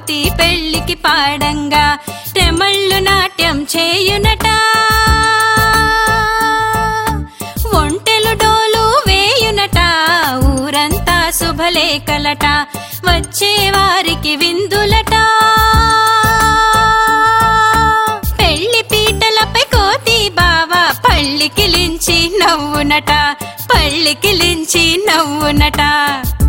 కోతి పెళ్లికి పాడంగా రెమళ్ళు నాట్యం చేయునట ఒంటెలు డోలు వేయునట ఊరంతా శుభలేఖలట వచ్చే వారికి విందులట పెళ్లి పీటలపై కోతి బావ పళ్ళికిలించి నవ్వునట పళ్ళికిలించి నవ్వునట